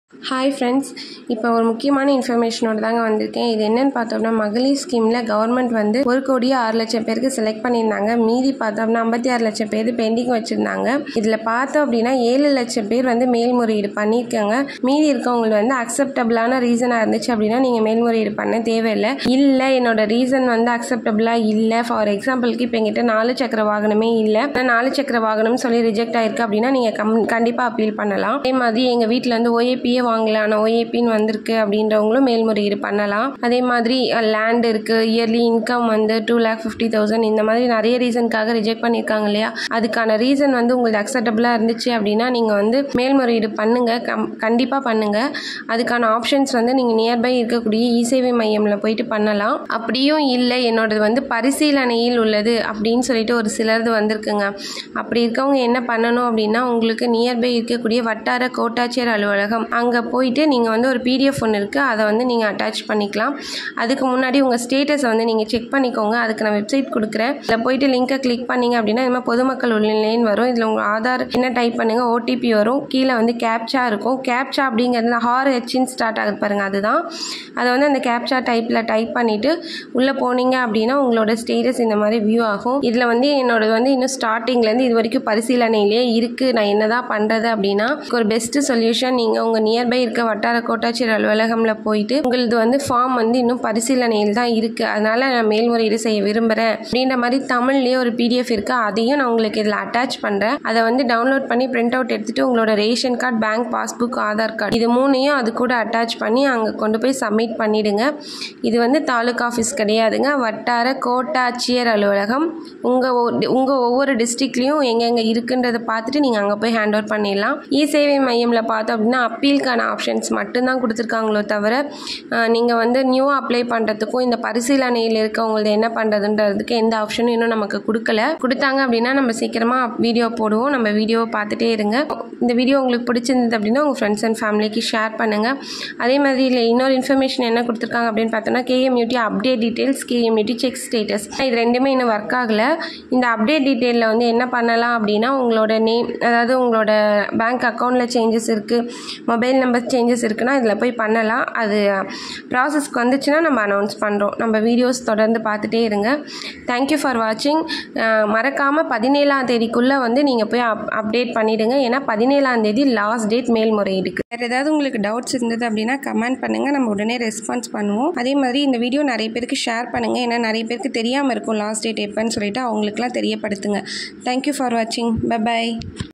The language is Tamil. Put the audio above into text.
ஹாய் ஃப்ரெண்ட்ஸ் இப்போ ஒரு முக்கியமான இன்ஃபர்மேஷனோட தாங்க வந்திருக்கேன் இது என்னன்னு பார்த்தோம்னா மகளிர் ஸ்கீமில் கவர்மெண்ட் வந்து ஒரு கோடியே ஆறு லட்சம் பேருக்கு செலக்ட் பண்ணியிருந்தாங்க மீதி பார்த்தோம்னா ஐம்பத்தி ஆறு லட்சம் பேர் பெண்டிங் வச்சுருந்தாங்க இதில் பார்த்தோம் அப்படின்னா ஏழு லட்சம் பேர் வந்து மேல்முறையீடு பண்ணியிருக்காங்க மீதி இருக்கவங்களுக்கு வந்து அக்செப்டபிளான ரீசனாக இருந்துச்சு அப்படின்னா நீங்கள் மேல்முறையீடு பண்ண தேவையில்லை இல்லை என்னோட ரீசன் வந்து அக்செப்டபிளாக இல்லை ஃபார் எக்ஸாம்பிளுக்கு இப்போ எங்கிட்ட நாலு சக்கர வாகனமே இல்லை நான் நாலு சக்கர வாகனம் சொல்லி ரிஜெக்ட் ஆயிருக்கு அப்படின்னா நீங்கள் கம் கண்டிப்பாக அப்பீல் பண்ணலாம் அதே மாதிரி எங்கள் வீட்டில் வந்து ஓஏபியே வாங்கல ஆனால் ஓஏபின்னு வந்திருக்கு அப்படின்றவங்களும் மேல்முறையீடு பண்ணலாம் அதே மாதிரி லேண்ட் இருக்குது இயர்லி இன்கம் வந்து டூ லேக் ஃபிஃப்டி தௌசண்ட் இந்த மாதிரி நிறைய ரீசனுக்காக ரிஜெக்ட் பண்ணியிருக்காங்க இல்லையா அதுக்கான ரீசன் வந்து உங்களுக்கு அக்செப்டபுளாக இருந்துச்சு அப்படின்னா நீங்கள் வந்து மேல்முறையீடு பண்ணுங்கள் கம் கண்டிப்பாக பண்ணுங்கள் அதுக்கான ஆப்ஷன்ஸ் வந்து நீங்கள் நியர்பை இருக்கக்கூடிய இ சேவை மையமில் போயிட்டு பண்ணலாம் அப்படியும் இல்லை என்னோடது வந்து பரிசீலனையில் உள்ளது அப்படின்னு சொல்லிட்டு ஒரு சிலரது வந்திருக்குங்க அப்படி இருக்கவங்க என்ன பண்ணணும் அப்படின்னா உங்களுக்கு நியர்பை இருக்கக்கூடிய வட்டார கோட்டாட்சியர் அலுவலகம் அங்கே போயிட்டு நீங்கள் வந்து ஒரு பிடிஎஃப் ஒன்று இருக்குது அதை வந்து நீங்கள் அட்டாச் பண்ணிக்கலாம் அதுக்கு முன்னாடி உங்கள் ஸ்டேட்டஸை வந்து நீங்கள் செக் பண்ணிக்கோங்க அதுக்கு நான் வெப்சைட் கொடுக்குறேன் இதில் போயிட்டு லிங்கை கிளிக் பண்ணிங்க அப்படின்னா இந்த மாதிரி பொதுமக்கள் உள்நிலைன்னு வரும் இதில் உங்கள் ஆதார் என்ன டைப் பண்ணுங்கள் ஓடிபி வரும் கீழே வந்து கேப்சா இருக்கும் கேப்சா அப்படிங்கிறது ஹார் ஹெச்சின்னு ஸ்டார்ட் ஆகுது பாருங்கள் அதுதான் அதை வந்து அந்த கேப்சா டைப்பில் டைப் பண்ணிவிட்டு உள்ளே போனீங்க அப்படின்னா உங்களோட ஸ்டேட்டஸ் இந்த மாதிரி வியூ ஆகும் இதில் வந்து என்னோடது வந்து இன்னும் ஸ்டார்டிங்லேருந்து இது வரைக்கும் பரிசீலனையிலே இருக்குது நான் என்ன தான் பண்ணுறது அப்படின்னா ஒரு பெஸ்ட்டு சொல்யூஷன் நீங்கள் உங்கள் நியர்பை இருக்க வட்டார கோட்டாட்சியர் அலுவலகமில் போயிட்டு உங்களது வந்து ஃபார்ம் வந்து இன்னும் பரிசீலனையில் தான் இருக்குது அதனால் நான் மேல்முறையீடு செய்ய விரும்புகிறேன் அப்படின்ற மாதிரி தமிழ்லேயே ஒரு பிடிஎஃப் இருக்குது அதையும் நான் உங்களுக்கு இதில் அட்டாச் பண்ணுறேன் அதை வந்து டவுன்லோட் பண்ணி பிரிண்ட் அவுட் எடுத்துகிட்டு உங்களோட ration card bank passbook Aadhaar card இது மூணையும் அது கூட அட்டாச் பண்ணி அங்கே கொண்டு போய் சப்மிட் பண்ணிவிடுங்க இது வந்து தாலுக்கா ஆஃபீஸ் கிடையாதுங்க வட்டார கோட்டாட்சியர் அலுவலகம் உங்கள் உங்கள் ஒவ்வொரு டிஸ்ட்ரிக்ட்லேயும் எங்கெங்கே இருக்குன்றதை பார்த்துட்டு நீங்கள் அங்கே போய் ஹேண்ட் ஓவர் பண்ணிடலாம் இ சேவை மையமில் பார்த்தோம் அப்படின்னா அப்பீலுக்கான ஆப்ஷன்ஸ் மட்டும்தான் கொடுத்துருக்காங்களோ தவிர நீங்கள் வந்து நியூவாக அப்ளை பண்ணுறதுக்கும் இந்த பரிசீலனையில் இருக்கவங்களது என்ன பண்ணுறதுன்றதுக்கு எந்த ஆப்ஷனும் இன்னும் நமக்கு கொடுக்கல கொடுத்தாங்க அப்படின்னா நம்ம சீக்கிரமாக வீடியோ போடுவோம் நம்ம வீடியோவை பார்த்துட்டே இருங்க இந்த வீடியோ உங்களுக்கு பிடிச்சிருந்தது அப்படின்னா உங்கள் ஃப்ரெண்ட்ஸ் அண்ட் ஃபேமிலிக்கு ஷேர் பண்ணுங்கள் அதே மாதிரி இல்லை இன்னொரு இன்ஃபர்மேஷன் என்ன கொடுத்துருக்காங்க அப்படின்னு பார்த்தோன்னா KMUT update details KMUT check status இது ரெண்டுமே இன்னும் ஒர்க் ஆகலை இந்த அப்டேட் டீட்டெயிலில் வந்து என்ன பண்ணலாம் அப்படின்னா உங்களோட நேம் அதாவது உங்களோட பேங்க் அக்கௌண்ட்டில் சேஞ்சஸ் இருக்குது மொபைல் நம்பர் சேஞ்சஸ் இருக்குன்னா இதில் போய் பண்ணலாம் அது ப்ராசஸ்க்கு வந்துச்சுன்னா நம்ம அனௌன்ஸ் பண்ணுறோம் நம்ம வீடியோஸ் தொடர்ந்து பார்த்துட்டே இருங்க தேங்க்யூ ஃபார் வாட்சிங் மறக்காமல் பதினேழாம் தேதிக்குள்ளே வந்து நீங்கள் போய் அப் அப்டேட் பண்ணிவிடுங்க ஏன்னா பதினேழாம் தேதி லாஸ்ட் டேட் மேல்முறையீடுக்கு வேறு ஏதாவது உங்களுக்கு டவுட்ஸ் இருந்தது அப்படின்னா கமெண்ட் பண்ணுங்கள் நம்ம உடனே ரெஸ்பான்ஸ் பண்ணுவோம் அதே மாதிரி இந்த வீடியோ நிறைய பேருக்கு ஷேர் பண்ணுங்கள் ஏன்னா நிறைய பேருக்கு தெரியாமல் இருக்கும் லாஸ்ட் டேட் எப்போன்னு சொல்லிட்டு அவங்களுக்குலாம் தெரியப்படுத்துங்க தேங்க்யூ ஃபார் வாட்சிங் பை